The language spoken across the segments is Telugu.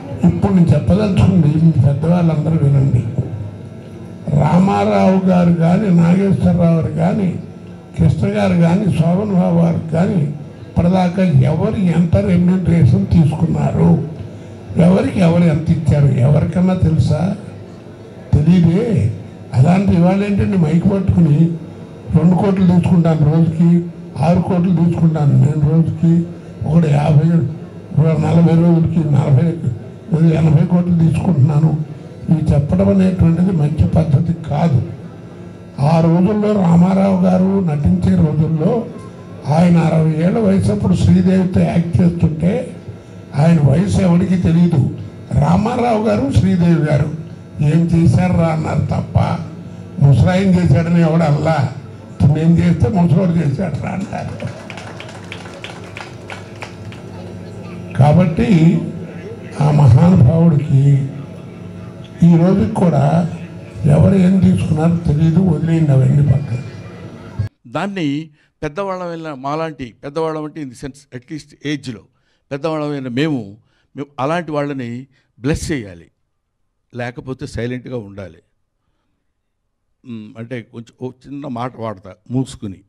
ఇప్పుడు నేను చెప్పదలుచుకుంది మీ పెద్దవాళ్ళందరూ వినండి రామారావు గారు కానీ నాగేశ్వరరావు గారు కానీ కృష్ణ గారు కానీ శోభన్ బాబు గారు కానీ ఇప్పటిదాకా ఎవరు ఎంత రెమ్యూనరేషన్ తీసుకున్నారు ఎవరికి ఎవరు ఎంత ఇచ్చారు ఎవరికన్నా తెలుసా తెలియదే అలాంటి ఇవాళ ఏంటంటే మైక్ పట్టుకుని రెండు కోట్లు తీసుకుంటాను రోజుకి ఆరు కోట్లు తీసుకుంటాను నేను రోజుకి ఒకటి యాభై నలభై రోజులకి నలభై ఎనభై కోట్లు తీసుకుంటున్నాను ఇవి చెప్పడం అనేటువంటిది మంచి పద్ధతి కాదు ఆ రోజుల్లో రామారావు గారు నటించే రోజుల్లో ఆయన అరవై ఏళ్ళ వయసు అప్పుడు శ్రీదేవితో యాక్ట్ చేస్తుంటే ఆయన వయసు ఎవరికి తెలియదు రామారావు గారు శ్రీదేవి గారు ఏం చేశారా అన్నారు తప్ప ముసలాయం చేశాడని ఎవడల్లా నేను చేస్తే ముసలోడు చేశాడు రా అంటారు కాబట్టి ఆ మహానుభావుడికి ఈ రోజుకి కూడా ఎవరు ఏం తీసుకున్నారో తెలియదు వదిలేయండి అవన్నీ పక్కన దాన్ని పెద్దవాళ్ళమైన మాలాంటి పెద్దవాళ్ళం అంటే ఇన్ ది సెన్స్ అట్లీస్ట్ ఏజ్లో పెద్దవాళ్ళమైన మేము మేము అలాంటి వాళ్ళని బ్లెస్ చేయాలి లేకపోతే సైలెంట్గా ఉండాలి మ్, అంటే కొంచెం ఓ చిన్న మాట వాడతా మూసుకుని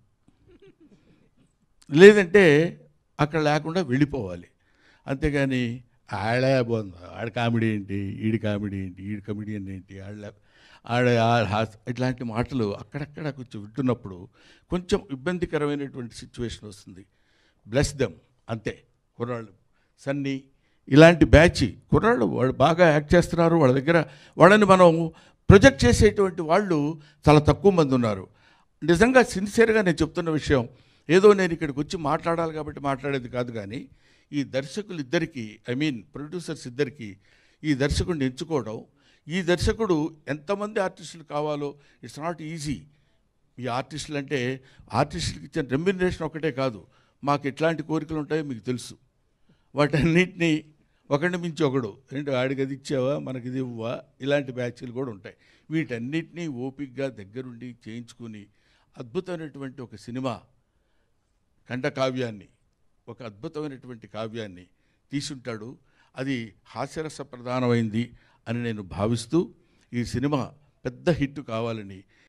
లేదంటే అక్కడ లేకుండా వెళ్ళిపోవాలి అంతేగాని ఆడే బాగుంది ఆడ కామెడీ ఏంటి ఈడి కామెడీ ఏంటి ఈడి కామెడియన్ ఏంటి ఆడ ఆడ ఆ- హాస్- ఇట్లాంటి మాటలు అక్కడక్కడ కొంచెం వింటున్నప్పుడు కొంచెం ఇబ్బందికరమైనటువంటి సిచ్యువేషన్ వస్తుంది బ్లెస్ దెమ్ అంతే కుర్రాళ్ళు సన్నీ ఇలాంటి బ్యాచ్ కుర్రాళ్ళు వాళ్ళు బాగా యాక్ట్ చేస్తున్నారు వాళ్ళ దగ్గర వాళ్ళని మనం ప్రొజెక్ట్ చేసేటువంటి వాళ్ళు చాలా తక్కువ మంది ఉన్నారు నిజంగా సిన్సియర్గా నేను చెప్తున్న విషయం ఏదో నేను ఇక్కడికి వచ్చి మాట్లాడాలి కాబట్టి మాట్లాడేది కాదు కానీ ఈ దర్శకులు ఇద్దరికి ఐ మీన్ ప్రొడ్యూసర్స్ ఇద్దరికి ఈ దర్శకుడిని ఎంచుకోవడం ఈ దర్శకుడు ఎంతమంది ఆర్టిస్టులు కావాలో ఇట్స్ నాట్ ఈజీ ఈ ఆర్టిస్టులు అంటే ఆర్టిస్టులకి ఇచ్చిన రెమ్యునరేషన్ ఒకటే కాదు మాకు ఎట్లాంటి కోరికలు ఉంటాయో మీకు తెలుసు వాటన్నిటినీ ఒకడిని మించి ఒకడు ఏంటి వాడికి అది ఇచ్చావా మనకి ఇది ఇవ్వా ఇలాంటి బ్యాచ్లు కూడా ఉంటాయి వీటన్నిటినీ ఓపికగా దగ్గరుండి చేయించుకుని అద్భుతమైనటువంటి ఒక సినిమా కంఠ కావ్యాన్ని ఒక అద్భుతమైనటువంటి కావ్యాన్ని తీసుంటాడు అది హాస్యరస ప్రధానమైంది అని నేను భావిస్తూ ఈ సినిమా పెద్ద హిట్ కావాలని